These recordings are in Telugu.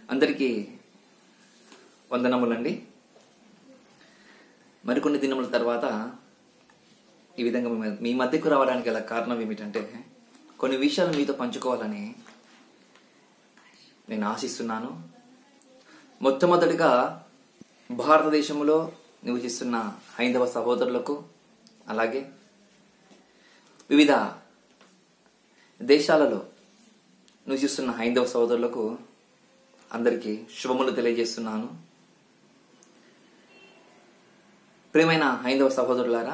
అందరికీ వందనములండి మరికొన్ని దినముల తర్వాత ఈ విధంగా మీ- మీ మధ్యకు రావడానికి గల కారణం ఏమిటంటే కొన్ని విషయాలు మీతో పంచుకోవాలని నేను ఆశిస్తున్నాను మొట్టమొదటిగా భారతదేశంలో నివసిస్తున్న హైందవ సహోదరులకు అలాగే వివిధ దేశాలలో నివసిస్తున్న హైందవ సహోదరులకు అందరికీ శుభములు తెలియజేస్తున్నాను ప్రియమైన హైందవ సహోదరులారా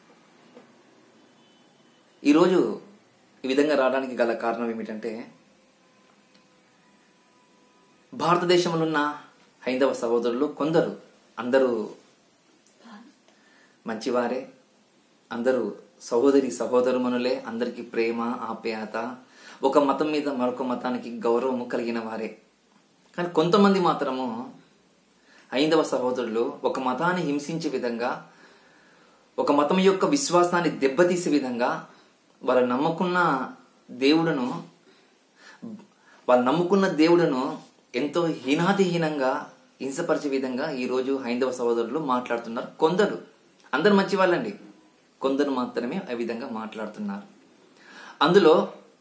ఈరోజు ఈ విధంగా రావడానికి గల కారణం ఏమిటంటే భారతదేశంలో ఉన్న హైందవ సహోదరులు కొందరు అందరూ మంచివారే అందరూ సహోదరి సహోదరుమనులే అందరికీ ప్రేమ ఆప్యాయత ఒక మతం మీద మరొక మతానికి గౌరవము కలిగిన వారే కానీ కొంతమంది మాత్రము హైందవ సహోదరులు ఒక మతాన్ని హింసించే విధంగా ఒక మతం యొక్క విశ్వాసాన్ని దెబ్బతీసే విధంగా వాళ్ళు నమ్ముకున్న దేవుడును వాళ్ళు నమ్ముకున్న దేవుడును ఎంతో హీనాతిహీనంగా హింసపరిచే విధంగా ఈరోజు హైందవ సహోదరులు మాట్లాడుతున్నారు కొందరు అందరు మంచి వాళ్ళండి కొందరు మాత్రమే ఆ విధంగా మాట్లాడుతున్నారు అందులో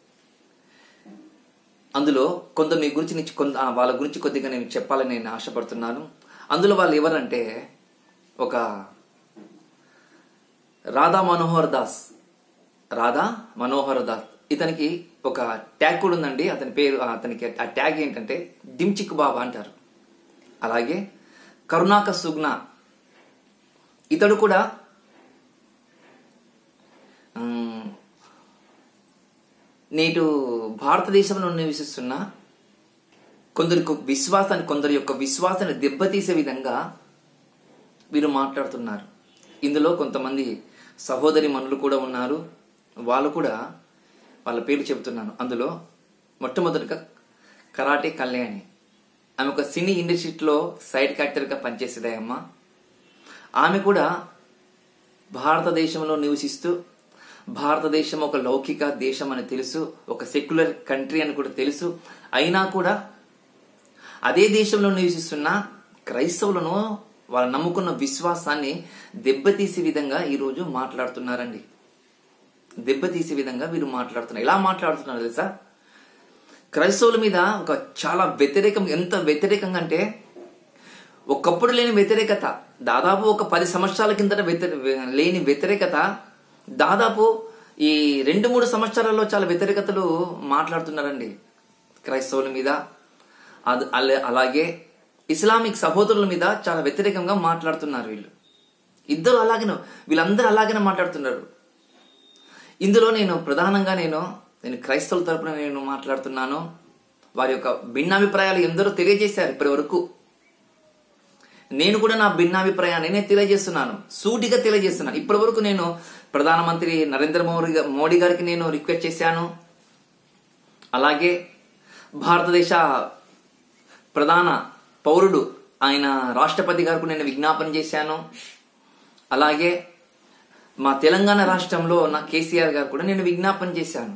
అందులో కొందరు మీ గురించి నీకు కొంత ఆ, వాళ్ళ గురించి కొద్దిగా నేను చెప్పాలని నేను ఆశపడుతున్నాను అందులో వాళ్ళు ఎవరంటే ఒక రాధా మనోహర్ దాస్ రాధా మనోహర్ దాస్ ఇతనికి ఒక ట్యాగ్ కూడా ఉందండి అతని పేరు ఆ, అతనికి ఆ ట్యాగ్ ఏంటంటే దిమ్చిక్ బాబా అంటారు అలాగే కరుణాక సుగ్నా ఇతడు కూడా ఉమ్, నేటు భారతదేశంలో నివసిస్తున్న కొందరి యొక్క విశ్వాసాన్ని కొందరి యొక్క విశ్వాసాన్ని దెబ్బతీసే విధంగా వీరు మాట్లాడుతున్నారు ఇందులో కొంతమంది సహోదరి మనులు కూడా ఉన్నారు వాళ్ళు కూడా వాళ్ళ పేరు చెబుతున్నాను అందులో మొట్టమొదటిగా కరాటే కళ్యాణి ఆమె ఒక సినీ ఇండస్ట్రీలో సైడ్ క్యారెక్టర్గా పనిచేసేదే అమ్మ ఆమె కూడా భారతదేశంలో నివసిస్తూ భారతదేశం ఒక లౌకిక దేశం అని తెలుసు ఒక సెక్యులర్ కంట్రీ అని కూడా తెలుసు అయినా కూడా అదే దేశంలో నివసిస్తున్న క్రైస్తవులను వాళ్ళు నమ్ముకున్న విశ్వాసాన్ని దెబ్బతీసే విధంగా ఈరోజు మాట్లాడుతున్నారండి దెబ్బతీసే విధంగా వీరు మాట్లాడుతున్నారు ఎలా మాట్లాడుతున్నారు తెలుసా క్రైస్తవుల మీద ఒక చాలా వ్యతిరేకం ఎంత వ్యతిరేకంగా అంటే ఒకప్పుడు లేని వ్యతిరేకత దాదాపు ఒక పది సంవత్సరాల కిందట వ్యతిరే లేని వ్యతిరేకత దాదాపు ఈ రెండు మూడు సంవత్సరాల్లో చాలా వ్యతిరేకతలు మాట్లాడుతున్నారండి క్రైస్తవుల మీద అది అల- అలాగే ఇస్లామిక్ సహోదరుల మీద చాలా వ్యతిరేకంగా మాట్లాడుతున్నారు వీళ్ళు ఇద్దరు అలాగనే వీళ్ళందరూ అలాగనే మాట్లాడుతున్నారు ఇందులో నేను ప్రధానంగా నేను నేను క్రైస్తవుల తరపున నేను మాట్లాడుతున్నాను వారి యొక్క భిన్నాభిప్రాయాలు ఎందరో తెలియజేశారు ఇప్పటి వరకు నేను కూడా నా భిన్నాభిప్రాయాన్ని నేను తెలియజేస్తున్నాను సూటిగా తెలియజేస్తున్నాను ఇప్పటి వరకు నేను ప్రధానమంత్రి నరేంద్ర మోడీ గా- మోడీ గారికి నేను రిక్వెస్ట్ చేశాను అలాగే భారతదేశ ప్రధాన పౌరుడు ఆయన రాష్ట్రపతి గారికి నేను విజ్ఞాపన చేశాను అలాగే మా తెలంగాణ రాష్ట్రంలో నా కేసీఆర్ గారు కూడా నేను విజ్ఞాపన చేశాను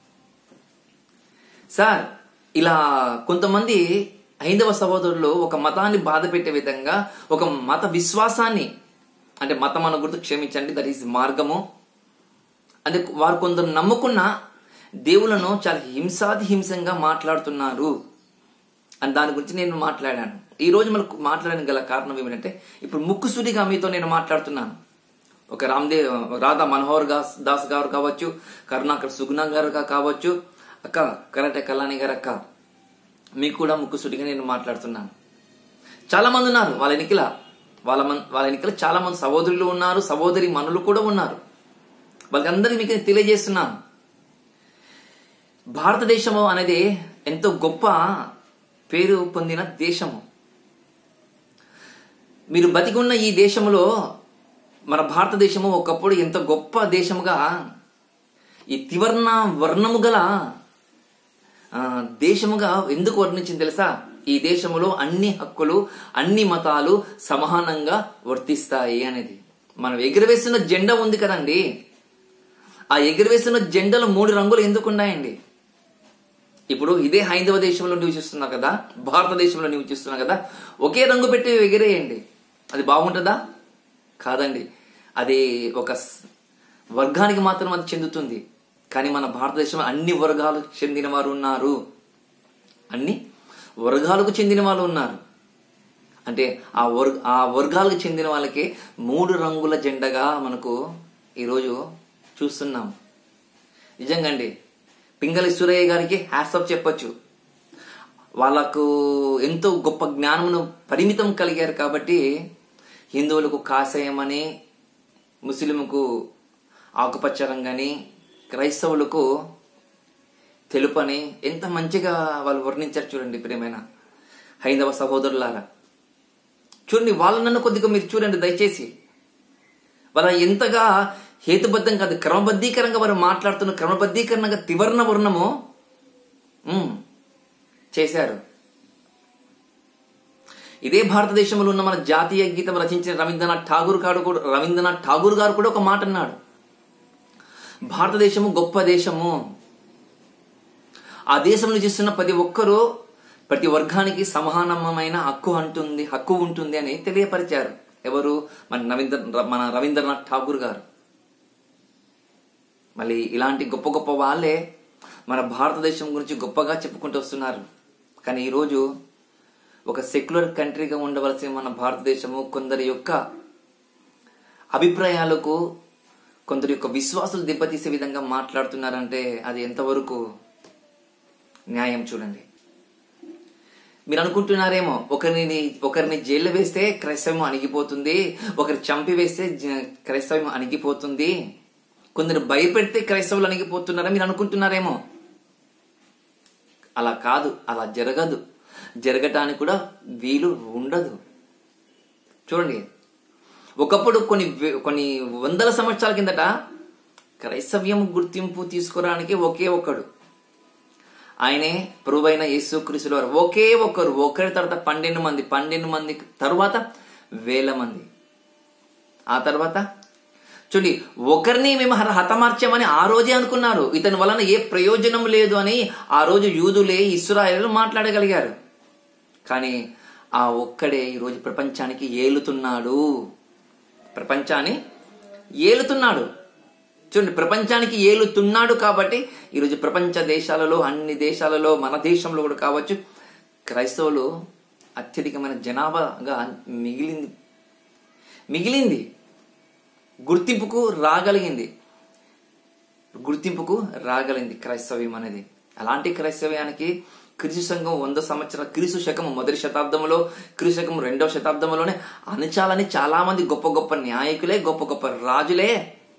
సార్ ఇలా కొంతమంది హైందవ సహోదరులు ఒక మతాన్ని బాధ పెట్టే విధంగా ఒక మత విశ్వాసాన్ని అంటే మతం అన్న గుర్తు క్షమించండి దట్ ఈస్ మార్గము అంటే వారు కొందరు నమ్ముకున్న దేవులను చాలా హింసాది హింసంగా మాట్లాడుతున్నారు అని దాని గురించి నేను మాట్లాడాను ఈ రోజు మనకు మాట్లాడడానికి గల కారణం ఏమిటంటే ఇప్పుడు ముక్కుసూటిగా మీతో నేను మాట్లాడుతున్నాను ఒక రామ్దేవ్ రాధా మనోహర్ దాస్ దాస్ గారు కావచ్చు కరుణాకర్ సుగుణ గారు కా- కావచ్చు అక్క కరాటే కళ్యాణి గారు అక్క మీకు కూడా ముక్కుసూటిగా నేను మాట్లాడుతున్నాను చాలా మంది ఉన్నారు వాళ్ళ ఎన్నికల వాళ్ళ మన్ వాళ్ళ ఎన్నికల చాలా మంది సహోదరులు ఉన్నారు సహోదరి మనులు కూడా ఉన్నారు వాళ్ళకందరికీ మీకు నేను తెలియజేస్తున్నాను భారతదేశము అనేది ఎంతో గొప్ప పేరు పొందిన దేశము మీరు బతికి ఉన్న ఈ దేశంలో మన భారతదేశము ఒకప్పుడు ఎంత గొప్ప దేశముగా ఈ త్రివర్ణ వర్ణము గల ఆ, దేశముగా ఎందుకు వర్ణించింది తెలుసా ఈ దేశములో అన్ని హక్కులు అన్ని మతాలు సమానంగా వర్తిస్తాయి అనేది మనం ఎగురవేస్తున్న జెండా ఉంది కదండి ఆ ఎగురవేస్తున్న జెండాలో మూడు రంగులు ఎందుకు ఉన్నాయండి ఇప్పుడు ఇదే హైందవ దేశంలో నివసిస్తున్నా కదా భారతదేశంలో నివసిస్తున్నా కదా ఒకే రంగు పెట్టి ఎగిరేయండి అది బాగుంటుందా కాదండి అది ఒక స్- వర్గానికి మాత్రం అది చెందుతుంది కానీ మన భారతదేశంలో అన్ని వర్గాలకు చెందిన వారు ఉన్నారు అన్ని వర్గాలకు చెందిన వాళ్ళు ఉన్నారు అంటే ఆ వర్గ ఆ వర్గాలకు చెందిన వాళ్ళకి మూడు రంగుల జెండగా మనకు ఈరోజు చూస్తున్నాం నిజంగా అండి పింగళి సూరయ్య గారికి హ్యాట్సాప్ చెప్పొచ్చు వాళ్ళకు ఎంతో గొప్ప జ్ఞానమును పరిమితం కలిగారు కాబట్టి హిందువులకు కాషాయం అని ముస్లింకు ఆకుపచ్చ రంగని క్రైస్తవులకు తెలుపని ఎంత మంచిగా వాళ్ళు వర్ణించారు చూడండి ప్రియమైన హైందవ సహోదరులారా చూడండి వాళ్ళు నన్ను కొద్దిగా మీరు చూడండి దయచేసి వాళ్ళ ఎంతగా హేతుబద్ధం కాదు క్రమబద్ధీకరంగా వారు మాట్లాడుతున్న క్రమబద్ధీకరణగా త్రివర్ణ వర్ణము ఉమ్, చేశారు ఇదే భారతదేశంలో ఉన్న మన జాతీయ గీతం రచించిన రవీంద్రనాథ్ ఠాగూర్ గారు కూడా రవీంద్రనాథ్ ఠాగూర్ గారు కూడా ఒక మాట అన్నాడు భారతదేశము గొప్ప దేశము ఆ దేశంలో చూస్తున్న ప్రతి ఒక్కరూ ప్రతి వర్గానికి సమానమైన హక్కు అంటుంది హక్కు ఉంటుంది అని తెలియపరిచారు ఎవరు మన రవీంద్ర మన రవీంద్రనాథ్ ఠాగూర్ గారు మళ్ళీ ఇలాంటి గొప్ప గొప్ప వాళ్ళే మన భారతదేశం గురించి గొప్పగా చెప్పుకుంటూ వస్తున్నారు కానీ ఈరోజు ఒక సెక్యులర్ కంట్రీగా ఉండవలసిన మన భారతదేశము కొందరి యొక్క అభిప్రాయాలకు కొందరి యొక్క విశ్వాసాలు దెబ్బతీసే విధంగా మాట్లాడుతున్నారంటే అది ఎంతవరకు న్యాయం చూడండి మీరు అనుకుంటున్నారేమో ఒకరిని ఒకరిని జైల్లో వేస్తే క్రైస్తవం అణిగిపోతుంది ఒకరి చంపి వేస్తే జ- క్రైస్తవం అణిగిపోతుంది కొందరు భయపెడితే క్రైస్తవులు అణిగిపోతున్నారని మీరు అనుకుంటున్నారేమో అలా కాదు అలా జరగదు జరగటానికి కూడా వీలు ఉండదు చూడండి ఒకప్పుడు కొన్ని వే- కొన్ని వందల సంవత్సరాల కిందట క్రైస్తవ్యం గుర్తింపు తీసుకురావడానికి ఒకే ఒక్కడు ఆయనే ప్రభువైన యేసుక్రీస్తుల వారు ఒకే ఒక్కరు ఒకరి తర్వాత పన్నెండు మంది పన్నెండు మంది తరువాత వేల మంది ఆ తర్వాత చూడండి ఒకరిని మేము హత- హతమార్చామని ఆ రోజే అనుకున్నారు ఇతని వలన ఏ ప్రయోజనం లేదు అని ఆ రోజు యూదులే ఇస్రాయేలు మాట్లాడగలిగారు కానీ ఆ ఒక్కడే ఈరోజు ప్రపంచానికి ఏలుతున్నాడు ప్రపంచాన్ని ఏలుతున్నాడు చూడండి ప్రపంచానికి ఏలుతున్నాడు కాబట్టి ఈరోజు ప్రపంచ దేశాలలో అన్ని దేశాలలో మన దేశంలో కూడా కావచ్చు క్రైస్తవులు అత్యధికమైన జనాభాగా మిగిలింది మిగిలింది గుర్తింపుకు రాగలిగింది గుర్తింపుకు రాగలిగింది క్రైస్తవ్యం అనేది అలాంటి క్రైస్తవ్యానికి క్రీస్తు సంఘం వంద సంవత్సరాల క్రీస్తు శకం మొదటి శతాబ్దంలో క్రీస్తు శకం రెండవ శతాబ్దంలోనే అణచాలని చాలా మంది గొప్ప గొప్ప నాయకులే గొప్ప గొప్ప రాజులే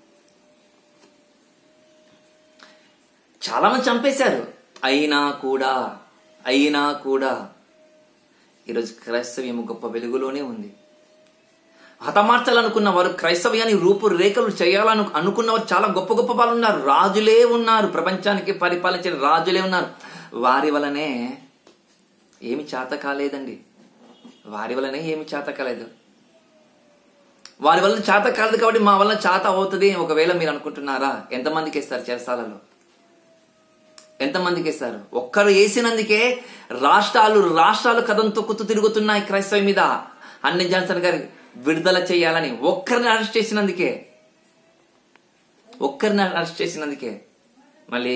చాలా మంది చంపేశారు అయినా కూడా అయినా కూడా ఈరోజు క్రైస్తవ్యం గొప్ప వెలుగులోనే ఉంది హతమార్చాలనుకున్న వారు క్రైస్తవ్యాన్ని రూపురేఖలు చేయాలను అనుకున్న వారు చాలా గొప్ప గొప్ప వాళ్ళు ఉన్నారు రాజులే ఉన్నారు ప్రపంచానికి పరిపాలించిన రాజులే ఉన్నారు వారి వలనే ఏమి చేత కాలేదండి వారి వలనే ఏమి చేత కాలేదు వారి వల్ల చేత కాలేదు కాబట్టి మా వల్ల చేత అవుతుంది అని ఒకవేళ మీరు అనుకుంటున్నారా ఎంతమందికి ఇస్తారు చేస్తాలలో ఎంతమందికి ఇస్తారు ఒక్కరు వేసినందుకే రాష్ట్రాలు రాష్ట్రాలు కథం తొక్కుతూ తిరుగుతున్నాయి క్రైస్తవం మీద అన్ని జాన్సన్ గారి విడుదల చేయాలని ఒక్కరిని అరెస్ట్ చేసినందుకే ఒక్కరిని అరెస్ట్ చేసినందుకే మళ్ళీ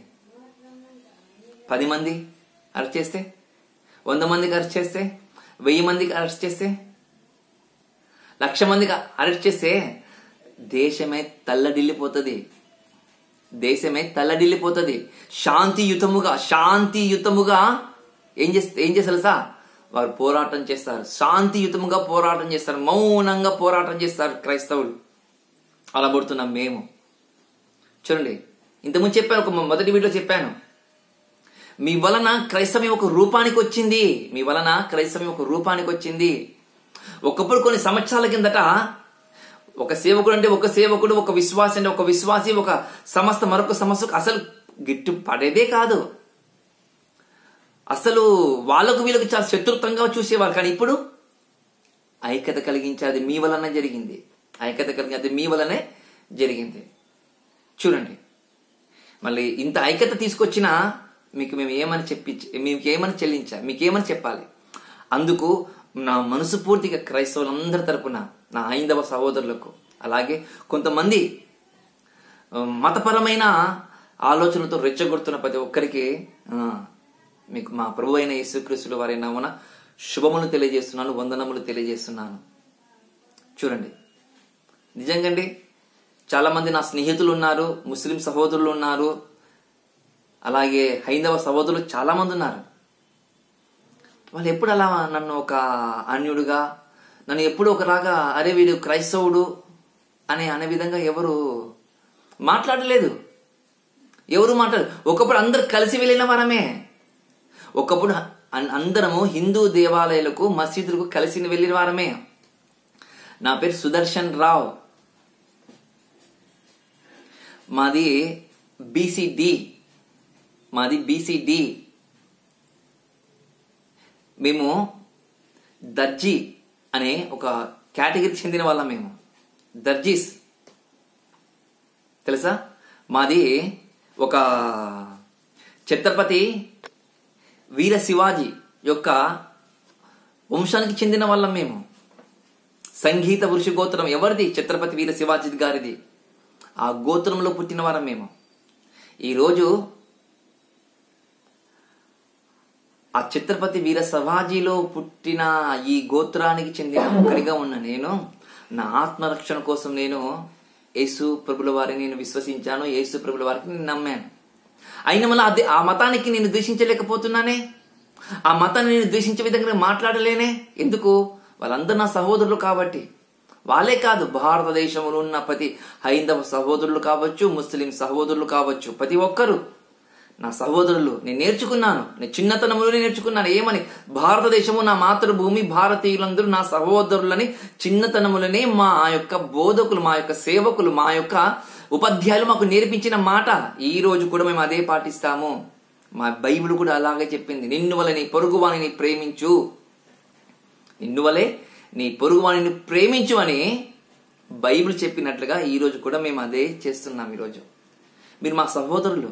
పది మంది అరెస్ట్ చేస్తే వంద మందికి అరెస్ట్ చేస్తే వెయ్యి మందికి అరెస్ట్ చేస్తే లక్ష మందికి అరెస్ట్ చేస్తే దేశమే తల్లడిల్లిపోతుంది దేశమే తల్లడిల్లిపోతుంది శాంతియుతముగా శాంతియుతముగా ఏం చేస్తే ఏం చేస్తారు తెలుసా వారు పోరాటం చేస్తారు శాంతియుతముగా పోరాటం చేస్తారు మౌనంగా పోరాటం చేస్తారు క్రైస్తవులు అలా పడుతున్నాం మేము చూడండి ఇంతకుముందు చెప్పాను ఒక మొదటి వీడియో చెప్పాను మీ వలన క్రైస్తవ్యం ఒక రూపానికి వచ్చింది మీ వలన క్రైస్తవ్యం ఒక రూపానికి వచ్చింది ఒకప్పుడు కొన్ని సంవత్సరాల కిందట ఒక సేవకుడు అంటే ఒక సేవకుడు ఒక విశ్వాసి అంటే ఒక విశ్వాసి ఒక సంస్థ మరొక సంస్థకు అసలు గిట్టు పడేదే కాదు అసలు వాళ్ళకు వీళ్ళకు చాలా శత్రుత్వంగా చూసేవారు కానీ ఇప్పుడు ఐక్యత కలిగించేది మీ వలన జరిగింది ఐక్యత కలిగించేది మీ వలనే జరిగింది చూడండి మళ్ళీ ఇంత ఐక్యత తీసుకొచ్చిన మీకు మేము ఏమని చెప్పి మీకు ఏమని చెల్లించా మీకేమని చెప్పాలి అందుకు నా మనసు పూర్తిగా క్రైస్తవులందరి తరపున నా ఐందవ సహోదరులకు అలాగే కొంతమంది ఆ, మతపరమైన ఆలోచనలతో రెచ్చగొడుతున్న ప్రతి ఒక్కరికి ఆ, మీకు మా ప్రభు అయిన యేసుక్రీస్తుల వారి నామన శుభములు తెలియజేస్తున్నాను వందనములు తెలియజేస్తున్నాను చూడండి నిజంగండి చాలా మంది నా స్నేహితులు ఉన్నారు ముస్లిం సహోదరులు ఉన్నారు అలాగే హైందవ సహోదరులు చాలా మంది ఉన్నారు వాళ్ళు ఎప్పుడు అలా నన్ను ఒక అన్యుడుగా నన్ను ఎప్పుడు ఒకలాగా అరే వీడు క్రైస్తవుడు అని అనే విధంగా ఎవరు మాట్లాడలేదు ఎవరు మాట్లాడు ఒకప్పుడు అందరు కలిసి వెళ్ళిన వారమే ఒకప్పుడు అన్- అందరము హిందూ దేవాలయాలకు మసీదులకు కలిసి వెళ్ళిన వారమే నా పేరు సుదర్శన్ రావ్ మాది బీసీడి మాది బీసీడి మేము దర్జీ అనే ఒక కేటగిరీకి చెందిన వాళ్ళం మేము దర్జీస్ తెలుసా మాది ఒక ఛత్రపతి వీర శివాజీ యొక్క వంశానికి చెందిన వాళ్ళం మేము సంగీత వృషి గోత్రం ఎవరిది ఛత్రపతి వీర శివాజీ గారిది ఆ గోత్రంలో పుట్టిన వారం మేము ఈరోజు ఆ ఛత్రపతి వీర శివాజీలో పుట్టిన ఈ గోత్రానికి చెందిన ఒకరిగా ఉన్న నేను నా ఆత్మరక్షణ కోసం నేను యేసు ప్రభుల వారిని నేను విశ్వసించాను యేసు ప్రభుల వారికి నేను నమ్మాను అయిన మళ్ళీ అదే ఆ మతానికి నేను ద్వేషించలేకపోతున్నానే ఆ మతాన్ని నేను ద్వేషించే విధంగా నేను మాట్లాడలేనే ఎందుకు వాళ్ళందరూ నా సహోదరులు కాబట్టి వాళ్ళే కాదు భారతదేశంలో ఉన్న ప్రతి హైందవ సహోదరులు కావచ్చు ముస్లిం సహోదరులు కావచ్చు ప్రతి ఒక్కరు నా సహోదరులు నేను నేర్చుకున్నాను నేను చిన్నతనంలోనే నేర్చుకున్నాను ఏమని భారతదేశము నా మాతృభూమి భారతీయులందరూ నా సహోదరులని చిన్నతనములనే మా యొక్క బోధకులు మా యొక్క సేవకులు మా యొక్క ఉపాధ్యాయులు మాకు నేర్పించిన మాట ఈ రోజు కూడా మేము అదే పాటిస్తాము మా బైబిల్ కూడా అలాగే చెప్పింది నిన్ను వల్ల నీ పొరుగు వాణిని ప్రేమించు నిన్ను వలే నీ పొరుగు వాణిని ప్రేమించు అని బైబిల్ చెప్పినట్లుగా ఈ రోజు కూడా మేము అదే చేస్తున్నాం ఈరోజు మీరు మా సహోదరులు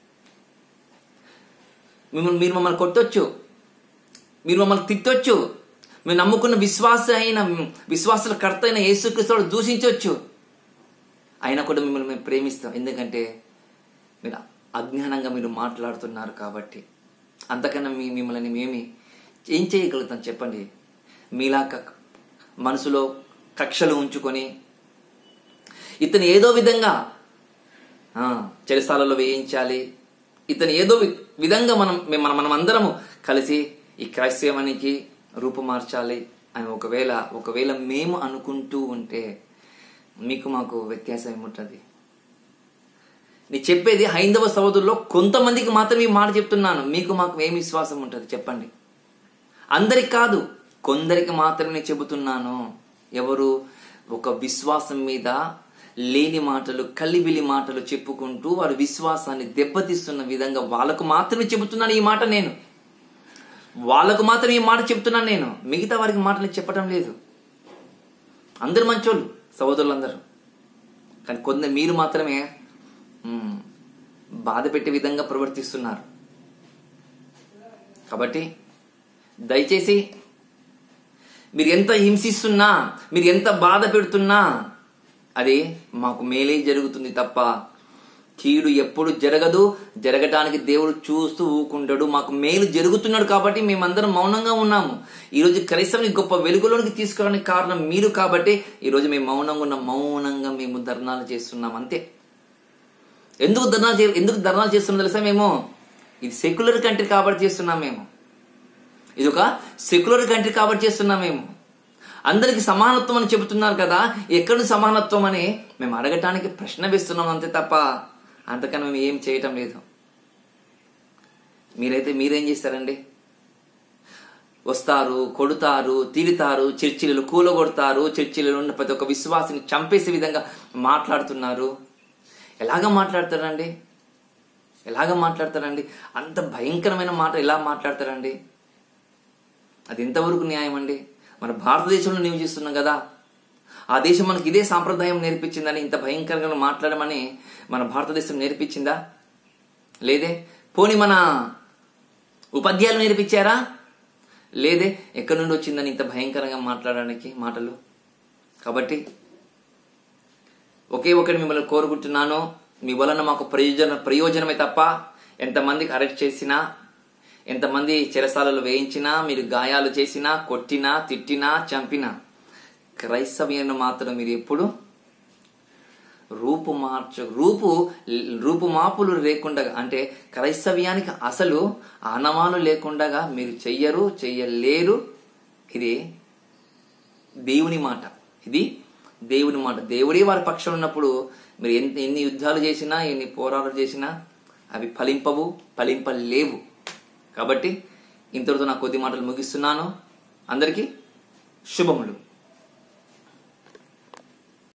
మిమ్మల్ని మీరు మమ్మల్ని కొట్టొచ్చు మీరు మమ్మల్ని తిట్టొచ్చు మీరు నమ్ముకున్న విశ్వాస అయిన విశ్వాసాల కర్త అయిన యేసుక్రీస్తుడు దూషించవచ్చు అయినా కూడా మిమ్మల్ని మేము ప్రేమిస్తాం ఎందుకంటే మీరు అజ్ఞానంగా మీరు మాట్లాడుతున్నారు కాబట్టి అంతకన్నా మీ మిమ్మల్ని మేమి ఏం చేయగలుగుతాం చెప్పండి మీలా క- మనసులో కక్షలు ఉంచుకొని ఇతను ఏదో విధంగా ఆ, చెరసాలలో వేయించాలి ఇతను ఏదో వి- విధంగా మనం మేము- మనం మనం అందరము కలిసి ఈ క్రైస్తవానికి రూపుమార్చాలి అని ఒకవేళ ఒకవేళ మేము అనుకుంటూ ఉంటే మీకు మాకు వ్యత్యాసం ఏముంటుంది నీ చెప్పేది హైందవ సహోదరుల్లో కొంతమందికి మాత్రమే ఈ మాట చెప్తున్నాను మీకు మాకు ఏమి విశ్వాసం ఉంటుంది చెప్పండి అందరికి కాదు కొందరికి మాత్రమే చెబుతున్నాను ఎవరు ఒక విశ్వాసం మీద లేని మాటలు కలిబిలి మాటలు చెప్పుకుంటూ వారి విశ్వాసాన్ని దెబ్బతీస్తున్న విధంగా వాళ్ళకు మాత్రమే చెబుతున్నాను ఈ మాట నేను వాళ్ళకు మాత్రమే ఈ మాట చెప్తున్నాను నేను మిగతా వారికి మాటలు చెప్పడం లేదు అందరు మంచోళ్ళు సహోదరులందరూ కానీ కొంత మీరు మాత్రమే మ్, బాధ పెట్టే విధంగా ప్రవర్తిస్తున్నారు కాబట్టి దయచేసి మీరు ఎంత హింసిస్తున్నా మీరు ఎంత బాధ పెడుతున్నా అది మాకు మేలే జరుగుతుంది తప్ప కీడు ఎప్పుడు జరగదు జరగటానికి దేవుడు చూస్తూ ఊకుంటాడు మాకు మేలు జరుగుతున్నాడు కాబట్టి మేమందరం మౌనంగా ఉన్నాము ఈరోజు క్రైస్తవుని గొప్ప వెలుగులోనికి తీసుకోవడానికి కారణం మీరు కాబట్టి ఈరోజు మేము మౌనంగా ఉన్న మౌనంగా మేము ధర్నాలు చేస్తున్నాం అంతే ఎందుకు ధర్నా చే ఎందుకు ధర్నాలు చేస్తున్నాం తెలుసా మేము ఇది సెక్యులర్ కంట్రీ కాబట్టి చేస్తున్నాం మేము ఇది ఒక సెక్యులర్ కంట్రీ కాబట్టి చేస్తున్నాం మేము అందరికి సమానత్వం అని చెబుతున్నారు కదా ఎక్కడ సమానత్వం అని మేము అడగటానికి ప్రశ్న వేస్తున్నాం అంతే తప్ప అంతకన్నా మేము ఏం చేయటం లేదు మీరైతే మీరేం చేస్తారండి వస్తారు కొడుతారు తిడతారు చర్చిలు కూలగొడతారు చర్చిలలో ఉన్న ప్రతి ఒక్క విశ్వాసిని చంపేసే విధంగా మాట్లాడుతున్నారు ఎలాగ మాట్లాడతారండి ఎలాగ మాట్లాడతారండి అంత భయంకరమైన మాట ఎలా మాట్లాడతారండి అది ఎంతవరకు న్యాయం అండి మన భారతదేశంలో నివసిస్తున్నాం కదా ఆ దేశం మనకి ఇదే సాంప్రదాయం నేర్పించిందని ఇంత భయంకరంగా మాట్లాడమని మన భారతదేశం నేర్పించిందా లేదే పోని మన ఉపాధ్యాయులు నేర్పించారా లేదే ఎక్కడి నుండి వచ్చిందని ఇంత భయంకరంగా మాట్లాడడానికి మాటలు కాబట్టి ఒకే ఒకటి మిమ్మల్ని కోరుకుంటున్నాను మీ వలన మాకు ప్రయోజన ప్రయోజనమే తప్ప ఎంతమందికి అరెస్ట్ చేసినా ఎంతమంది చెరసాలలో వేయించినా మీరు గాయాలు చేసినా కొట్టినా తిట్టినా చంపినా క్రైస్తవ్యాన్ని మాత్రం మీరు ఎప్పుడు రూపు మార్చ రూపు రూపు మాపులు లేకుండా అంటే క్రైస్తవ్యానికి అసలు ఆనవాలు లేకుండా మీరు చెయ్యరు చెయ్యలేరు ఇది దేవుని మాట ఇది దేవుని మాట దేవుడే వారి పక్షం ఉన్నప్పుడు మీరు ఎన్ని ఎన్ని యుద్ధాలు చేసినా ఎన్ని పోరాటాలు చేసినా అవి ఫలింపవు ఫలింపలేవు కాబట్టి ఇంతటితో నా కొద్ది మాటలు ముగిస్తున్నాను అందరికీ శుభములు